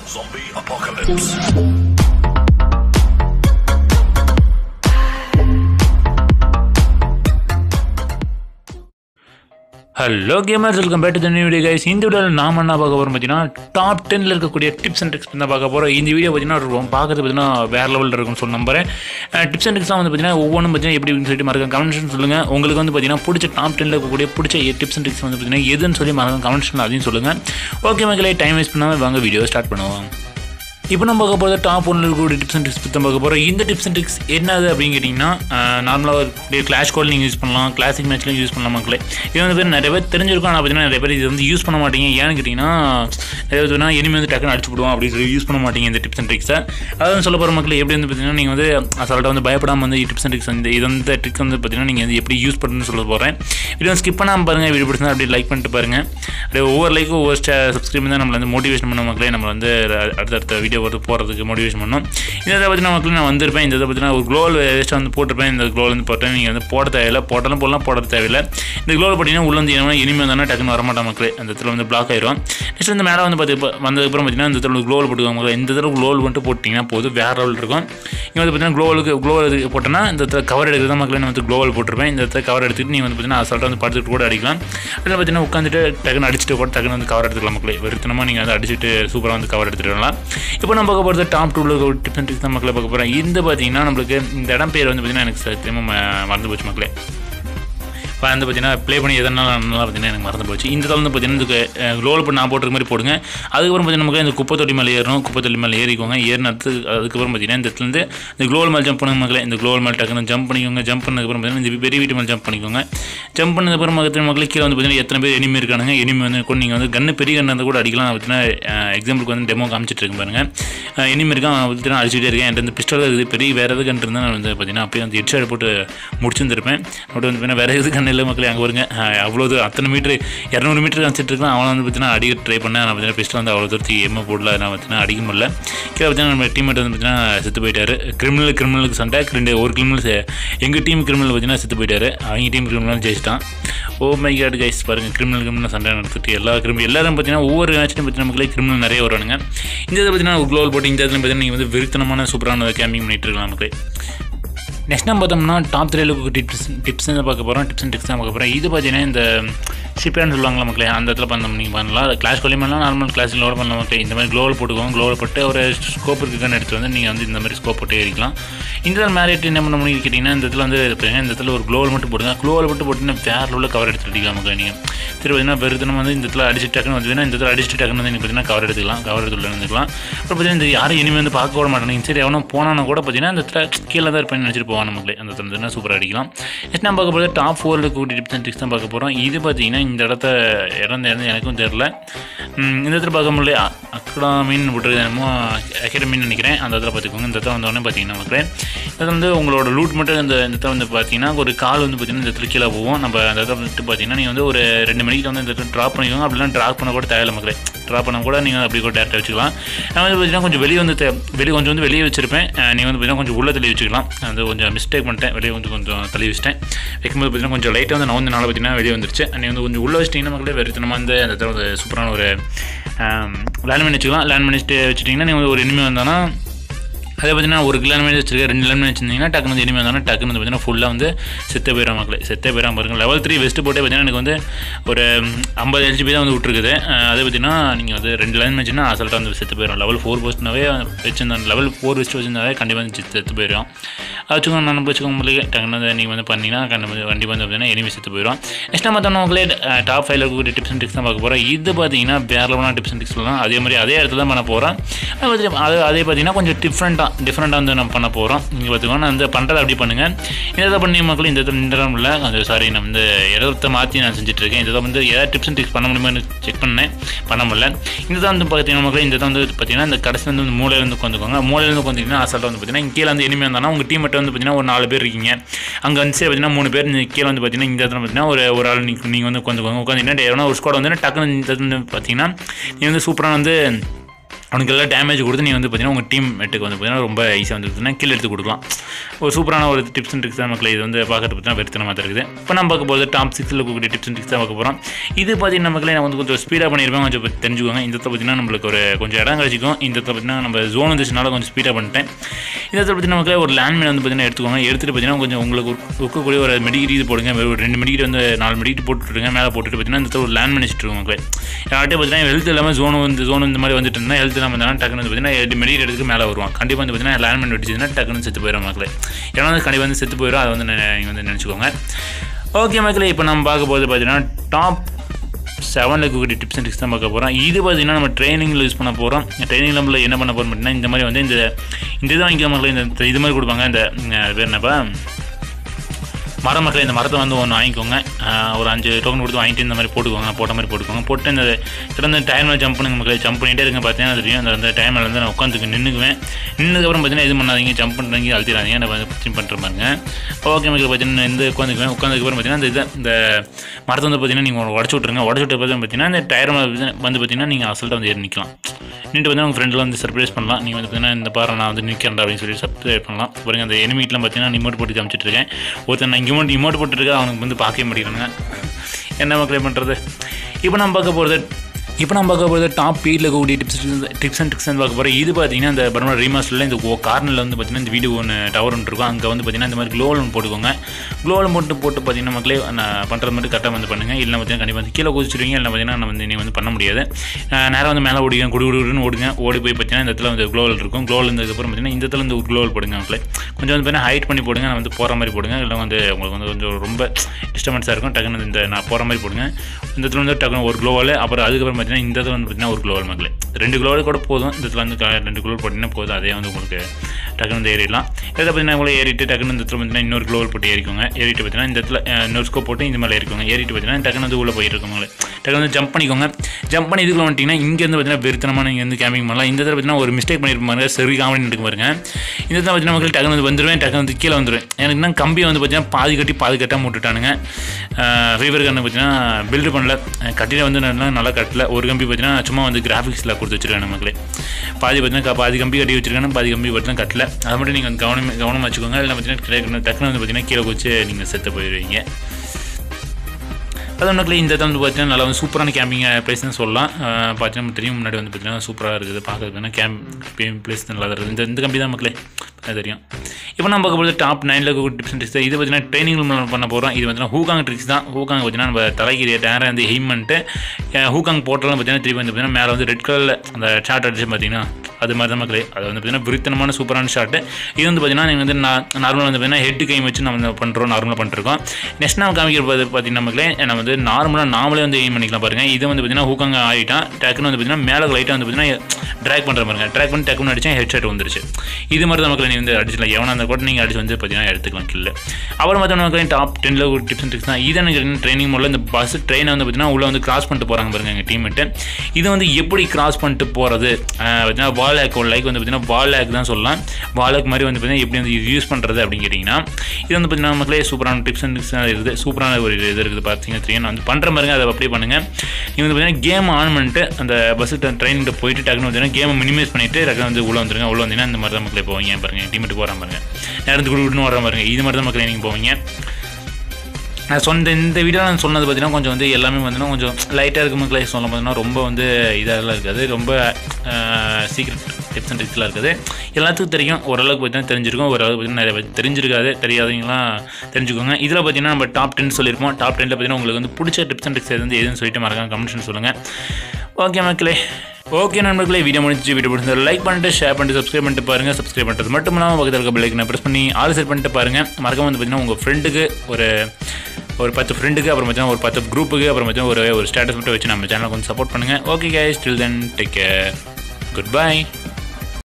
Zombie apocalypse. Hello gamers welcome back to the new video guys இந்த வீடியோவில் நாம என்ன பார்க்க போகிறோம் பார்த்தீங்கன்னா டாப் டென்னில் இருக்கக்கூடிய டிப்ஸ் அண்ட் ட்ரிக்ஸ் தான் பார்க்க போகிறோம் இந்த வீடியோ பார்த்தீங்கன்னா ரொம்ப பார்க்கறது பார்த்தீங்கன்னா வேறு லெவலில் இருக்கும்னு சொல்லி நம்புறேன் டிப்ஸ் அண்ட் ட்ரிக்ஸ்லாம் வந்து பார்த்தீங்கன்னா ஒவ்வொன்றும் பார்த்தீங்கன்னா எப்படி சொல்லிட்டு மறக்க கமெண்ட்ஸ் சொல்லுங்கள் உங்களுக்கு வந்து பார்த்தீங்கன்னா பிடிச்ச டாப் டென்னில் இருக்கக்கூடிய பிடிச்ச டிப்ஸ் அண்ட் ட்ரிக்ஸ் வந்து பார்த்தீங்கன்னா எதுன்னு சொல்லி மறக்க கமெண்ட்ஸ் அதையும் சொல்லுங்கள் ஓகே மக்களே டைம் வேஸ்ட் பண்ணாமல் வாங்க வீடியோ ஸ்டார்ட் பண்ணுவோம் இப்போ நம்ம பார்க்க போகிறது டாப் ஒன்ல இருக்கக்கூடிய டிப்ஸ் அண்ட் ட்ரிக்ஸ் பற்றி பார்க்க போகிறோம் இந்த டிப்ஸ் அண்ட் ட்ரிக்ஸ் என்னது அப்படின்னு கேட்டிங்கன்னா நார்மலாக ஒரு கிளாஷ் கோல் நீங்கள் யூஸ் பண்ணலாம் கிளாசிக் மேட்ச்லையும் யூஸ் பண்ணலாம் மக்களே இது வந்து பேர் நிறைய பேர் தெரிஞ்சிருக்கும் ஆனால் பார்த்தீங்கன்னா நிறைய பேர் இது வந்து யூஸ் பண்ண மாட்டீங்க ஏன்னு கேட்டிங்கன்னா நிறைய பேர் வந்து எனிமே வந்து டக்குன்னு அடிச்சு விடுவோம் அப்படின்னு சொல்லி யூஸ் பண்ண மாட்டீங்க இந்த டிப்ஸ் அண்ட் ட்ரிக்ஸை அதாவது சொல்ல போகிற மக்கள் எப்படி வந்து பார்த்தீங்கன்னா நீங்கள் வந்து அசால்ட்டாக வந்து பயப்படாமல் வந்து டிப்ஸ் அண்ட் ட்ரிக்ஸ் வந்து இது வந்து ட்ரிக் வந்து பார்த்தீங்கன்னா நீங்கள் வந்து எப்படி யூஸ் பண்ணுன்னு சொல்ல போகிறேன் வீடியோ ஸ்கிப் பண்ணாமல் பாருங்கள் வீடியோ பிடிச்சா அப்படியே லைக் பண்ணிட்டு பாருங்கள் அப்படியே ஒவ்வொரு லைக்கும் ஒவ்வொரு சப்ஸ்கிரைப் தான் நம்மளை வந்து மோட்டிவேஷன் பண்ண மக்களே நம்ம வந்து அடுத்தடுத்த வீடியோ வந்து போகிறதுக்கு மோட்டிவேஷன் பண்ணோம் இந்த இதை பற்றி மக்கள் நான் வந்திருப்பேன் இந்த இதை பற்றி ஒரு க்ளோவில் வேஸ்ட்டாக வந்து போட்டிருப்பேன் இந்த க்ளோவில் வந்து போட்டேன் நீங்கள் வந்து போட தேவையில்லை போட்டாலும் போடலாம் போட தேவையில்லை இந்த க்ளோவில் போட்டிங்கன்னா உள்ள வந்து என்ன இனிமேல் தானே டக்குன்னு வரமாட்டான் மக்களே அந்த இடத்துல வந்து பிளாக் ஆயிரும் நெக்ஸ்ட் வந்து மேலே வந்து பார்த்து வந்ததுக்கப்புறம் பார்த்தீங்கன்னா இந்த இடத்துல க்ளோவில் போட்டுக்கோங்க மக்களே இந்த தடவை க்ளோவில் வந்துட்டு போட்டிங்கன்னா போதும் வேறு லெவல் இருக்கும் இங்கே வந்து பார்த்தீங்கன்னா க்ளோவலுக்கு க்ளோவல் போட்டோன்னா இந்த இடத்துல கவர் எடுக்கிறது தான் மக்களே நான் வந்து க்ளோவல் போட்டிருப்பேன் இந்த இடத்துல கவர் எடுத்துட்டு நீங்கள் வந்து பார்த்தீங்கன்னா அசால்ட்டாக வந்து படுத்துட்டு கூட அடிக்கலாம் அதில் பார்த்தீங்கன்னா உட்காந்துட்டு டக்குன்னு அடிச்சுட்டு கூட டக்குன்னு வந்து கவர் எடுத்துக்கலாம் மக்களே வெறுத்தனமாக நீங்கள் வந்து அடிச்சுட்டு சூப்பராக வந்து கவர் எடுத்துட்டு வரலாம் இப்போ நம்ம பார்க்க போகிறது டாப் டூவில் ஒரு டிப்ஸ் அண்ட் ட்ரிக்ஸ் தான் மக்களை பார்க்க போகிறேன் இந்த பார்த்தீங்கன்னா நம்மளுக்கு இந்த இடம் பேர் வந்து பார்த்தீங்கன்னா எனக்கு சத்தியமாக ம- மறந்து போச்சு மக்களே இப்போ வந்து பார்த்தீங்கன்னா ப்ளே பண்ணி எதனால நல்லா பார்த்தீங்கன்னா எனக்கு மறந்து போச்சு இந்த தலை வந்து பார்த்தீங்கன்னா இந்த க்ளோவில் பண்ணி நான் போட்டுருக்க மாதிரி போடுங்க அதுக்கப்புறம் பார்த்தீங்கன்னா நமக்கு இந்த குப்பை தொட்டி மேலே ஏறணும் குப்பை தொட்டி மேலே ஏறிக்கோங்க ஏறினது அதுக்கப்புறம் பார்த்தீங்கன்னா இந்த இடத்துலேருந்து இந்த க்ளோவல் மேலே ஜம்ப் பண்ணுங்க மக்களே இந்த க்ளோவல் மேலே டக்குன்னு ஜம்ப் பண்ணிக்கோங்க ஜம்ப் பண்ணதுக்கப்புறம் பார்த்தீங்கன்னா இந்த பெரிய வீட்டு மேலே ஜம்ப் பண்ணிக்கோங்க ஜம்ப் பண்ணதுக்கப்புறம் மக்கள் மக்களே கீழே வந்து பார்த்தீங்கன்னா எத்தனை பேர் எனிமே இருக்கானுங்க எனிமே வந்து கூட நீங்கள் வந்து கன்று பெரிய கன்று இருந்தால் கூட அடிக்கலாம் பார்த்தீங்கன்னா எக்ஸாம்பிளுக்கு வந்து டெமோ காமிச்சிட்டு இருக்கு பாருங்க எனிமே இருக்கான் அவன் பார்த்தீங்கன்னா அடிச்சுட்டே இருக்கேன் என்கிட்ட வந்து பிஸ்டல் இருக்குது பெரிய வேறு எது கன்று இருந்தால் நான் வந்து பார்த்தீங்கன்னா அப்படியே வந்து ஹெட் போட்டு முடிச்சிருந்திருப்பேன் அப்படி வந்து பார்த்தீங்கன்னா வேறு எது கண்ணு இல்லை மக்களே அங்கே வருங்க அவ்வளோ தூரம் அத்தனை மீட்ரு இரநூறு மீட்டர் காமிச்சிட்டு இருக்கலாம் அவனை வந்து பார்த்தீங்கன்னா அடிக்க ட்ரை பண்ணேன் நான் பார்த்தீங்கன்னா பிஸ்டல் வந்து அவ்வளோ தூரத்துக்கு எம்ம போடல நான் பார்த்தீங்கன்னா அடிக்க முடியல கீழே பார்த்தீங்கன்னா நம்ம டீம்மேட் வந்து பார்த்தீங்கன்னா செத்து போயிட்டாரு கிரிமினல் கிரிமினலுக்கு சண்டை ரெண்டு ஒரு கிரிமினல் எங்கள் டீம் கிரிமினல் பார்த்தீங்கன்னா செத்து போயிட்டாரு அவங்க டீம் கிரிமினல் ஜெயிச்சிட்டான் ஓ மை காட் கைஸ் பாருங்கள் கிரிமினல் கிரிமினல் சண்டை நடத்திட்டு எல்லா கிரிமினல் எல்லாரும் பார்த்தீங்கன்னா ஒவ்வொரு மேட்ச்லையும் பார்த்தீங்கன்னா மக்களே கிரிமினல் நிறைய வருவானுங்க இந்த இதில் பார்த்தீங்கன்னா ஒரு க்ளோவல் போட்டு இந்த இடத்துல பார்த்தீங்கன்னா நீங்கள் வந்து விருத்தனமான சூப்பரான கேம்பிங் பண்ணிட்டு இருக்கலாம் மக்களே நெக்ஸ்ட் நம்ம பார்த்தோம்னா டாப் த்ரீல டிப்ஸ் டிப்ஸ் தான் பார்க்க போகிறோம் டிப்ஸ் அண்ட் டிப்ஸ் தான் பார்க்க போகிறோம் இது பார்த்தீங்கன்னா இந்த ஷிப்பேன்னு சொல்லுவாங்களா மக்களே அந்த இடத்துல பண்ண நீங்கள் பண்ணலாம் கிளாஸ் கொல்லி பண்ணலாம் நார்மல் கிளாஸில் லோட் பண்ணலாம் மக்களே இந்த மாதிரி க்ளோவில் போட்டுக்கோங்க க்ளோவில் போட்டு ஒரு ஸ்கோப் இருக்குன்னு எடுத்து வந்து நீங்கள் வந்து இந்த மாதிரி ஸ்கோப் போட்டு ஏறிக்கலாம் இந்த இதில் மேலே என்ன பண்ண முடியும் கேட்டிங்கன்னா இந்த இடத்துல வந்து பாருங்க, இந்த இடத்துல ஒரு க்ளோவில் மட்டும் போடுங்க க்ளோவில் மட்டும் போட்டுன்னா வேறு லெவலில் கவர் எடுத்து அடிக்கலாம் மக்களே நீங்கள் திரும்ப பார்த்தீங்கன்னா வெறுத்தனம் வந்து இந்த இடத்துல அடிச்சு டக்குன்னு வந்து இந்த இடத்துல அடிச்சு டக்குன்னு வந்து நீங்கள் பார்த்தீங்கன்னா கவர் எடுத்துக்கலாம் கவர் எடுத்து இருந்துக்கலாம் அப்புறம் பார்த்தீங்கன்னா இந்த யாரும் இனிமேல் வந்து பார்க்க விட மாட்டாங்க சரி எவனும் போனானா கூட பார்த்தீங்கன்னா இந்த இடத்துல கீழே தான் இருப்பேன் நினச்சிட்டு போவான் மக்களே அந்த இடத்துல இருந்துன்னா சூப்பராக அடிக்கலாம் நெக்ஸ்ட் நம்ம பார்க்க போகிறது டாப் ஃபோரில் கூடிய டிப்ஸ் அண்ட் ட்ரிக்ஸ் தான் பார்க்க போகிறோம் இது பார்த்தீங்கன்னா இந்த இடத்த இறந்த இறந்து எனக்கும் தெரில ம், இந்த இடத்துல பார்க்க முடியல அக்கடாமின்னு போட்டுருக்கு என்னமோ அகாடமின்னு நினைக்கிறேன் அந்த இடத்துல பார்த்துக்கோங்க இந்த இடத்துல வந்தோடனே பார்த்தீங்கன்னா மக்களே இது வந்து உங்களோட லூட் மட்டும் இந்த இந்த இடத்துல வந்து பார்த்தீங்கன்னா ஒரு கால் வந்து பார்த்தீங்கன்னா இந்த இடத்துல கீழே போவோம் நம்ம அந்த இடத்துல வந்துட்டு பார்த்தீங்கன்னா நீங்கள் வந்து ஒரு ரெண்டு மணிக்கு வந்து இந்த இடத்துல ட்ராப் பண்ணிக்கோங்க அப்படிலாம் ட்ராப் பண்ண கூட தேவையில்ல மக்களே ட்ராப் பண்ண கூட நீங்கள் அப்படி கூட டேரக்டாக வச்சுக்கலாம் நான் வந்து பார்த்தீங்கன்னா கொஞ்சம் வெளியே வந்து தே- வெளியே கொஞ்சம் வந்து வெளியே வச்சிருப்பேன் அஹ் நீங்கள் வந்து பார்த்தீங்கன்னா கொஞ்சம் உள்ள தள்ளி வச்சுக்கலாம் அது கொஞ்சம் மிஸ்டேக் பண்ணிட்டேன் வெளியே வந்து கொஞ்சம் தள்ளி வச்சிட்டேன் வைக்கும்போது பார்த்தீங்கன்னா கொஞ்சம் லைட்டாக வந்து நான் வந்து நாளை பார்த்தீங்கன்னா வெளியே வந்துருச்சு நீங்கள் வந்து கொஞ்சம் உள்ள வச்சிட்டிங்கன்னா மக்களே வெறுத்தனமாக வந்து அந்த இடத்துல ஒரு சூப்பரான ஒரு லேண்ட் பண்ணி வச்சுக்கலாம் லேண்ட் பண்ணி வச்சுட்டு வச்சுட்டிங்கன்னா நீங்கள் வந்து ஒரு இனிமே வந்தானா அதே பார்த்தீங்கன்னா ஒரு கிலோ மேலே வச்சிருக்க ரெண்டு கிலோ வச்சிருந்தீங்கன்னா டக்குனு வந்து இனிமேல் வந்தாலும் டக்குனு வந்து பார்த்தீங்கன்னா ஃபுல்லாக வந்து செத்த போயிடும் மக்களே செத்த போயிடும் பாருங்க லெவல் த்ரீ வெஸ்ட்டு போட்டே பார்த்தீங்கன்னா எனக்கு வந்து ஒரு ம், ஐம்பது எல்ஜிபி தான் வந்து விட்டுருக்குது அஹ் அதே பார்த்தீங்கன்னா நீங்கள் வந்து ரெண்டு லைன் வச்சுன்னா அசல்ட்டாக வந்து செத்து போயிடும் லெவல் ஃபோர் போஸ்ட்னாவே வச்சிருந்தேன் லெவல் ஃபோர் வெஸ்ட் வச்சிருந்தாவே கண்டிப்பாக வந்து செத்து- செத்து போயிடும் அது வச்சுக்கோங்க நான் வச்சுக்கோங்க உங்களுக்கு டக்குனு வந்து நீங்கள் வந்து பண்ணீங்கன்னா கண்டிப்பாக கண்டிப்பாக வந்து பார்த்தீங்கன்னா எனிமி செத்து போயிடும் நெக்ஸ்ட் நம்ம மக்களே டாப் ஃபைவ்ல இருக்கக்கூடிய டிப்ஸ் அண்ட் டிப்ஸ் தான் பார்க்க போகிறோம் இது பார்த்தீங்கன்னா வேறு லெவலான டிப்ஸ் அண்ட் டிப்ஸ் சொல்லலாம் அதே மாதிரி அதே இடத்துல தான் பண்ண போகிறோம் அது வந்து- அது அதே பார்த்தீங்கன்னா கொஞ்சம் டிஃப்ரெண்ட்டாக டிஃப்ரெண்ட்டாக வந்து நம்ம பண்ண போகிறோம் நீங்கள் பார்த்துக்கோங்க நான் வந்து பண்ணுறது அப்படி பண்ணுங்கள் இதை பண்ணி மக்கள் இந்த இடத்துல இந்த இடம் இல்லை அது சாரி நான் வந்து இடத்த மாற்றி நான் செஞ்சுட்டு இருக்கேன் இதை வந்து ஏதாவது டிப்ஸ் அண்ட் டிப்ஸ் பண்ண முடியுமான்னு செக் பண்ணேன் பண்ண முடியல இந்த தான் வந்து பார்த்தீங்கன்னா மக்களே இந்த தான் வந்து பார்த்தீங்கன்னா இந்த கடைசியில் வந்து மூலையில இருந்து உட்காந்துக்கோங்க மூலையில இருந்து உட்காந்துங்கன்னா அசால்ட்டாக வந்து பார்த்தீங்கன்னா இங்க கீழே வந்து இனிமே வந்தானா உங்கள் டீம் வந்து பார்த்தீங்கன்னா ஒரு நாலு பேர் இருக்கீங்க அங்கே வந்து சரி பார்த்தீங்கன்னா மூணு பேர் இந்த கீழே வந்து பார்த்தீங்கன்னா இந்த இடத்துல பார்த்தீங்கன்னா ஒரு ஒரு ஆள் நீங்கள் நீங்கள் வந்து உட்காந்துக்கோங்க உட்காந்துங்கன்னா எவனா ஒரு ஸ்குவாட் வந்து டக்குன்னு இந்த இடத்துல வந்து பார்த்தீங்கன்னா நீங்கள் வந்து சூப்பராக வந்து அவனுக்கு எல்லாம் டேமேஜ் கொடுத்து நீ வந்து பார்த்தீங்கன்னா உங்கள் டீம் மேட்டுக்கு வந்து பார்த்தீங்கன்னா ரொம்ப ஈஸியாக வந்து பார்த்தீங்கன்னா கில் எடுத்து கொடுக்கலாம் ஒரு சூப்பரான ஒரு டிப்ஸ் அண்ட் ட்ரிக்ஸ் தான் மக்களே இது வந்து பார்க்கறது பார்த்தீங்கன்னா வெறுத்தனமாக தான் இருக்குது இப்போ நம்ம பார்க்க போகிறது டாப் சிக்ஸில் இருக்கக்கூடிய டிப்ஸ் அண்ட் ட்ரிக்ஸ் தான் பார்க்க போகிறோம் இது பார்த்தீங்கன்னா மக்களே நான் வந்து கொஞ்சம் ஸ்பீடாக பண்ணியிருப்பேன் கொஞ்சம் இப்ப தெரிஞ்சுக்கோங்க இந்த இடத்துல பார்த்தீங்கன்னா நம்மளுக்கு ஒரு கொஞ்சம் இடம் கிடச்சிக்கும் இந்த இடத்துல பார்த்தீங்கன்னா நம்ம ஜோன் வந்துச்சுனால கொஞ்சம் ஸ்பீடாக பண்ணிட்டேன் இந்த இடத்துல பார்த்தீங்கன்னா மக்களே ஒரு லேண்ட்மேன் வந்து பார்த்தீங்கன்னா எடுத்துக்கோங்க எடுத்துகிட்டு பார்த்தீங்கன்னா கொஞ்சம் உங்களுக்கு இருக்கக்கூடிய ஒரு மெடிகிரி இது போடுங்க ஒரு ரெண்டு மெடிகிரி வந்து நாலு மெடிகிரி போட்டுருங்க மேலே போட்டுட்டு பார்த்தீங்கன்னா இந்த இடத்துல ஒரு லேண்ட்மேன் வச்சுட்டு இருக்கோம் மக்களே யார்கிட்ட பார்த்தீங்கன்னா ஹெல்த் இல்லாமல் ஜோன் வந்து ஜோன் இந்த மாதிரி வந்துட்டு இருந்தால் ஹெல்த் இல்லாமல் இருந்தாலும் டக்குனு வந்து பார்த்தீங்கன்னா மெடிகிரி எடுத்துக்கு மேலே வருவான் கண்டிப்பாக வந்து பார்த்தீங்கன்னா லேண்ட்மேன் வெடிச்சதுன்னா டக்குனு செத்து போயிடும் மக்களே ஏன்னா வந்து கண்டிப்பாக வந்து செத்து போயிடும் அதை வந்து நீங்கள் வந்து நினச்சிக்கோங்க ஓகே மக்களே இப்போ நம்ம பார்க்க போகிறது பார்த்தீங்கன்னா டாப் செவனில் இருக்கக்கூடிய டிப்ஸ் அண்ட் ட்ரிக்ஸ் தான் பார்க்க போகிறோம் இது பார்த்தீங்கன்னா நம்ம ட்ரைனிங்கில் யூஸ் பண்ண போகிறோம் ட்ரைனிங் நம்மள என்ன பண்ண போகிறோம் அப்படின்னா இந்த மாதிரி வந்து இந்த இந்த இது வாங்கிக்கிற மக்களே இந்த இது மாதிரி கொடுப்பாங்க இந்த அஹ், பேர் என்னப்பா மரம் மக்களே இந்த மரத்தை வந்து ஒன்று வாங்கிக்கோங்க ஆஹ் ஒரு அஞ்சு டோக்கன் கொடுத்து வாங்கிட்டு இந்த மாதிரி போட்டுக்கோங்க போட்ட மாதிரி போட்டுக்கோங்க போட்டு இந்த கிடந்த டைம் மேலே ஜம்ப் பண்ணுங்க மக்களே ஜம்ப் பண்ணிகிட்டே இருங்க பார்த்தீங்கன்னா தெரியும் அந்த அந்த டைமில் வந்து நான் உட்காந்துக்கு நின்றுக்குவேன் நின்னதுக்கப்புறம் பார்த்தீங்கன்னா இது பண்ணாதீங்க ஜம்ப் பண்ணுறீங்க அழுத்திடாதீங்க நான் வந்து திரும்பி பண்ணுற பாருங்க ஓகே மக்கள் பார்த்தீங்கன்னா இந்த உட்காந்துக்குவேன் உட்காந்துக்கப்புறம் பார்த்தீங்கன்னா இந்த இதை இந்த மரத்தை வந்து பார்த்தீங்கன்னா நீங்கள் உடச்சு விட்ருங்க உடச்சு விட்டு பார்த்தீங்கன்னா இந்த டயர் மேலே வந்து பார்த்தீங்கன்னா நீங்கள் அசல்ட்டாக வந்து ஏறி நிற்கலாம் நின்று பார்த்தீங்கன்னா உங்கள் ஃப்ரெண்டில் வந்து சர்ப்ரைஸ் பண்ணலாம் நீங்கள் வந்து பார்த்தீங்கன்னா இந்த பாரு நான் வந்து நிற்கிறேன் அப்படின்னு சொல்லி சர்ப்ரைஸ் பண்ணலாம் பாருங்க அந்த எனிமீட்லாம் பார்த்தீங்கன்னா நிமோட் போட்டு காமிச்சிட்டு இருக்கேன் ஒருத்தன் நான் இமோட் இமோட் போட்டுருக்கேன் அவனுக்கு வந்து பார்க்கவே மாட்டேங்கிறாங்க என்ன மக்களே பண்ணுறது இப்போ நம்ம பார்க்க போகிறது இப்போ நம்ம பார்க்க போகிறது டாப் எயிட்டில் இருக்கக்கூடிய டிப்ஸ் டிப்ஸ் அண்ட் ட்ரிக்ஸ் பார்க்க போகிறோம் இது பார்த்தீங்கன்னா இந்த பர்மா ரீமாஸ்டரில் இந்த கார்னரில் வந்து பார்த்தீங்கன்னா இந்த வீடியோ ஒன்று டவர் ஒன்று இருக்கும் அங்கே வந்து பார்த்தீங்கன்னா இந்த மாதிரி க்ளோவல் ஒன்று போட்டுக்கோங்க க்ளோவல் போட்டு போட்டு பார்த்தீங்கன்னா மக்களே நான் பண்ணுறது மட்டும் கரெக்டாக வந்து பண்ணுங்கள் இல்லை பார்த்தீங்கன்னா கண்டிப்பாக வந்து கீழே குதிச்சிருவீங்க இல்லை பார்த்தீங்கன்னா நான் வந்து நீங்கள் வந்து பண்ண முடியாது அஹ் நேரா வந்து மேலே ஓடிங்க குடு குடுன்னு ஓடுங்க ஓடி போய் பார்த்தீங்கன்னா இந்த இடத்துல வந்து க்ளோவல் இருக்கும் க்ளோவல் இருந்ததுக்கப்புறம் பார்த்தீங்கன்னா இந்த இடத்துல வந்து ஒரு க்ளோவல் போடுங்க மக்களே கொஞ்சம் வந்து பார்த்தீங்கன்னா ஹைட் பண்ணி போடுங்க நான் வந்து போகிற மாதிரி போடுங்க இல்லை வந்து உங்களுக்கு வந்து கொஞ்சம் ரொம்ப டிஸ்டர்பன்ஸாக இருக்கும் டக்குன்னு இந்த நான் போகிற மாதிரி போடுங்க இந்த இடத்துல வந்து டக்குனு ஒரு க்ளோவல் அப்புறம் அதுக்கப்புறம் பார்த்தீங்கன்னா இந்த இடத்துல வந்து பார்த்தீங்கன்னா ஒரு க்ளோவல் மக்களே ரெண்டு க்ளோவல் கூட போதும் இந்த இடத்துல வந்து க- ரெண்டு க்ளோவல் போட்டிங்கன்னா போதும் அதே வந்து உங்களுக்கு டக்குனு வந்து ஏறிடலாம் இதை பார்த்தீங்கன்னா உங்களை ஏறிட்டு டக்குனு இந்த இடத்துல பார்த்தீங்கன்னா இன்னொரு க்ளோவல் போட்டு ஏறிக்கோங்க ஏறிட்டு பார்த்தீங்கன்னா இந்த இடத்துல அஹ், இன்னொரு ஸ்கோப் போட்டு இந்த மேலே ஏறிக்கோங்க ஏறிட்டு பார்த்தீங்கன்னா டக்குனு வந்து உள்ளே போயிட்டு இருக்கோங்களே டக்குனு வந்து ஜம்ப் பண்ணிக்கோங்க ஜம்ப் பண்ணி இதுக்குள்ள வந்துட்டிங்கன்னா இங்கேருந்து பார்த்தீங்கன்னா வெறுத்தனமாக நீங்கள் வந்து கேம்பிங் பண்ணலாம் இந்த இடத்துல பார்த்தீங்கன்னா ஒரு மிஸ்டேக் பண்ணியிருப்பாங்க சரி காமெடி எடுக்க பாருங்க இந்த இடத்துல பார்த்தீங்கன்னா மக்கள் டக்குனு வந்து வந்துடுவேன் டக்குனு வந்து கீழே வந்துடுவேன் எனக்கு தான் கம்பி வந்து பார்த்தீங்கன்னா பாதி கட்டி பாதி கட்டாமல் விட்டுட்டானுங்க ஃபீவர் கண்ணு பார்த்தீங்கன்னா பில்டு பண்ணல அஹ் கட்டில வந்து நல்லா நல்லா கட்டல ஒரு கம்பி பார்த்தீங்கன்னா சும்மா வந்து கிராஃபிக்ஸில் கொடுத்து வச்சிருக்காங்க மக்களே பாதி பார்த்தீங்கன்னா க- பாதி கம்பி கட்டி வச்சிருக்காங்க பாதி கம்பி பார்த்தீங்கன்னா கட்டல அதை மட்டும் நீங்கள் வந்து கவனம் கவனமாக வச்சுக்கோங்க இல்லை பார்த்தீங்கன்னா டக்குனு வந்து பார்த்தீங்கன்னா கீழே குச்சி நீங்கள் செத்து போயிடுவீங்க அது ஒன்றும் இந்த இடத்துல வந்து பார்த்தீங்கன்னா நல்லா வந்து சூப்பரான கேம்பிங் பிளேஸ்னு சொல்லலாம் அஹ் பார்த்தீங்கன்னா நமக்கு தெரியும் முன்னாடி வந்து பார்த்தீங்கன்னா சூப்பராக இருக்குது பார்க்கறதுக்கு கேம்ப் பிளேஸ் நல்லா தான் இருக்குது இந்த இந்த கம்பி தான் மக்களே அது தெரியும் இப்போ நம்ம பார்க்க போகிறது டாப் நைனில் இருக்க டிப்ஸ் அண்ட் ட்ரிக்ஸ் இது பார்த்தீங்கன்னா ட்ரைனிங் பண்ண போகிறோம் இது பார்த்தீங்கன்னா ஹூகாங் ட்ரிக்ஸ் தான் ஹூகாங் பார்த்தீங்கன்னா நம்ம தலைக்கு டேரை வந்து ஹெய்ம் பண்ணிட்டு அஹ் ஹூகாங் போட்டாலும் பார்த்தீங்கன்னா திருப்பி வந்து பார்த்தீங்கன்னா மேலே வந்து ரெட் கலரில் அந்த ஷார்ட் அடிச்சு பார்த்தீங்கன்னா அது மாதிரி தான் மக்களே அது வந்து பார்த்தீங்கன்னா விருத்தனமான சூப்பரான ஷாட்டு இது வந்து பார்த்தீங்கன்னா நீங்கள் வந்து நார்மலாக வந்து பார்த்தீங்கன்னா ஹெட் கை வச்சு நம்ம வந்து பண்ணுறோம் நார்மலாக பண்ணிருக்கோம் நெக்ஸ்ட் நம்ம காமிக்கிறது பார்த்தீங்கன்னா மக்களே நம்ம வந்து நார்மலாக நாமளே வந்து எய்ம் பண்ணிக்கலாம் பாருங்க இது வந்து பார்த்தீங்கன்னா ஹூக்காங்க ஆகிட்டான் டக்குன்னு வந்து பார்த்தீங்கன்னா மேலே லைட்டாக வந்து பார்த்தீங்கன்னா ட்ராக் பண்ணுற பாருங்க ட்ராக் பண்ணி டக்குன்னு அடிச்சா ஹெட் ஷாட் வந்துருச்சு இது மாதிரி தான் மக்களே நீ வந்து அடிச்சிடலாம் எவனா இருந்தால் கூட நீங்கள் அடிச்சு வந்து பார்த்தீங்கன்னா எடுத்துக்கலாம் கில்ல அப்புறம் பார்த்தா மக்களே டாப் டென்னில் ஒரு டிப்ஸ் அண்ட் ட்ரிக்ஸ் தான் இது எனக்கு ட்ரைனிங் மோடில் இந்த பஸ் ட்ரெயினை வந்து பார்த்தீங்கன்னா உள்ளே வந்து கிராஸ் பண்ணிட்டு போகிறாங்க பாருங்க எங்கள் டீம்மேட்டு இது வந்து எப்படி கிராஸ் பண்ணிட்டு போகிறது பார்த்தீங்கன்னா வால் ஹேக் லைக் வந்து பார்த்தீங்கன்னா வால் ஹேக் தான் சொல்லலாம் வால் ஹேக் மாதிரி வந்து பார்த்தீங்கன்னா எப்படி வந்து யூஸ் பண்ணுறது அப்படின்னு கேட்டிங்கன்னா இது வந்து பார்த்தீங்கன்னா மக்களே சூப்பரான டிப்ஸ் அண்ட் ட்ரிக்ஸ் இருக்குது சூப்பரான ஒரு இது இருக்குது பார்த்தீங்கன்னா தெரியும் நான் வந்து பண்ணுற மாதிரிங்க அதை அப்படியே பண்ணுங்கள் நீங்கள் வந்து பார்த்தீங்கன்னா கேம் ஆன் பண்ணிட்டு அந்த பஸ்ஸு ட்ரெயின்கிட்ட போயிட்டு டக்குனு வந்து கேமை மினிமைஸ் பண்ணிவிட்டு டக்குனு வந்து உள்ளே வந்துருங்க உள்ளே வந்தீங்கன்னா இந்த மாதிரி தான் மக்களே போவீங்க பாருங்க டீமெட்டு போகிற பாருங்க நடந்து கொடுக்கணும் வர பாருங்க இது மாதிரி தான் மக்களே நீங்கள் போவீங்க நான் சொன்ன இந்த வீடியோ நான் சொன்னது பார்த்தீங்கன்னா கொஞ்சம் வந்து எல்லாமே பார்த்தீங்கன்னா கொஞ்சம் லைட்டாக இருக்க மக்களே சொல்ல பார்த்தீங்கன்னா ரொம்ப வந்து இதெல்லாம் இருக்காது ரொம்ப சீக்ரெட் டிப்ஸ் அண்ட் ட்ரிக்ஸ்லாம் இருக்குது எல்லாத்துக்கும் தெரியும் ஓரளவுக்கு பார்த்தீங்கன்னா தெரிஞ்சிருக்கும் ஓரளவுக்கு பார்த்தீங்கன்னா நிறைய பேர் தெரிஞ்சிருக்காது தெரியாதவங்களாம் தெரிஞ்சுக்கோங்க இதில் பார்த்தீங்கன்னா நம்ம டாப் டென் சொல்லியிருப்போம் டாப் டெனில் பார்த்தீங்கன்னா உங்களுக்கு வந்து பிடிச்ச டிப்ஸ் அண்ட் ட்ரிக்ஸ் எது வந்து எதுன்னு சொல்லிட்டு மறக்காம கமெண்ட்ஸ் சொல்லுங்கள் ஓகே மக்களே ஓகே நண்பர்களே வீடியோ முடிஞ்சு வீடியோ பிடிச்சது லைக் பண்ணிட்டு ஷேர் பண்ணிட்டு சப்ஸ்கிரைப் பண்ணிட்டு பாருங்க சப்ஸ்கிரைப் பண்ணுறது மட்டும் இல்லாமல் பக்கத்தில் இருக்க பெல்லைக்கனை ப்ரெஸ் பண்ணி ஆல் செட் பண்ணிட்டு பாருங்க மறக்காம வந்து பார்த்தீங்கன்னா உங்கள் ஃப்ரெண்டுக்கு ஒரு ஒரு பத்து ஃப்ரெண்டுக்கு அப்புறம் பார்த்தீங்கன்னா ஒரு பத்து குரூப்புக்கு அப்புறம் பார்த்தீங்கன்னா ஒரு ஒரு ஸ்டேட்டஸ் மட்டும் வச்சு நம்ம சேனலை கொஞ்சம் சப்போர்ட் பண்ணுங்கள் okay guys till then take care good by